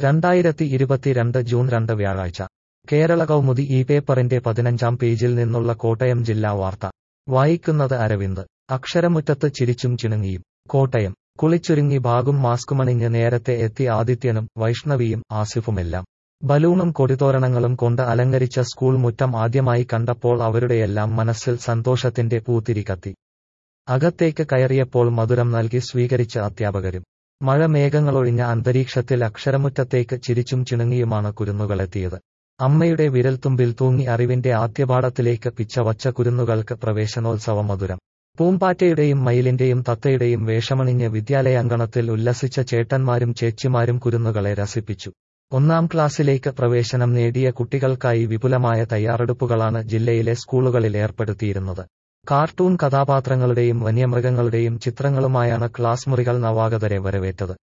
രണ്ടായിരത്തി ഇരുപത്തിരണ്ട് ജൂൺ രണ്ട് വ്യാഴാഴ്ച കേരള കൗമുദി ഈ പേപ്പറിന്റെ പതിനഞ്ചാം പേജിൽ നിന്നുള്ള കോട്ടയം ജില്ലാ വാർത്ത വായിക്കുന്നത് അരവിന്ദ് അക്ഷരമുറ്റത്ത് ചിരിച്ചും ചിണുങ്ങിയും കോട്ടയം കുളിച്ചൊരുങ്ങി ബാഗും മാസ്കുമണിഞ്ഞ് നേരത്തെ എത്തി ആദിത്യനും വൈഷ്ണവിയും ആസിഫുമെല്ലാം ബലൂണും കൊടിതോരണങ്ങളും കൊണ്ട് അലങ്കരിച്ച സ്കൂൾ മുറ്റം ആദ്യമായി കണ്ടപ്പോൾ അവരുടെയെല്ലാം മനസ്സിൽ സന്തോഷത്തിന്റെ പൂത്തിരി കത്തി അകത്തേക്ക് കയറിയപ്പോൾ മധുരം നൽകി സ്വീകരിച്ച അധ്യാപകരും മഴ മേഘങ്ങളൊഴിഞ്ഞ അന്തരീക്ഷത്തിൽ അക്ഷരമുറ്റത്തേക്ക് ചിരിച്ചും ചിണുങ്ങിയുമാണ് കുരുന്നുകളെത്തിയത് അമ്മയുടെ വിരൽത്തുമ്പിൽ തൂങ്ങി അറിവിന്റെ ആദ്യപാഠത്തിലേക്ക് പിച്ചവച്ച കുരുന്നുകൾക്ക് പ്രവേശനോത്സവ മധുരം പൂമ്പാറ്റയുടെയും മയിലിന്റെയും തത്തയുടെയും വേഷമണിഞ്ഞ് വിദ്യാലയാങ്കണത്തിൽ ഉല്ലസിച്ച ചേട്ടന്മാരും ചേച്ചിമാരും കുരുന്നുകളെ രസിപ്പിച്ചു ഒന്നാം ക്ലാസ്സിലേക്ക് പ്രവേശനം നേടിയ കുട്ടികൾക്കായി വിപുലമായ തയ്യാറെടുപ്പുകളാണ് ജില്ലയിലെ സ്കൂളുകളിൽ ഏർപ്പെടുത്തിയിരുന്നത് കാർട്ടൂൺ കഥാപാത്രങ്ങളുടെയും വന്യമൃഗങ്ങളുടെയും ചിത്രങ്ങളുമായാണ് ക്ലാസ് മുറികൾ നവാഗതരെ വരവേറ്റത്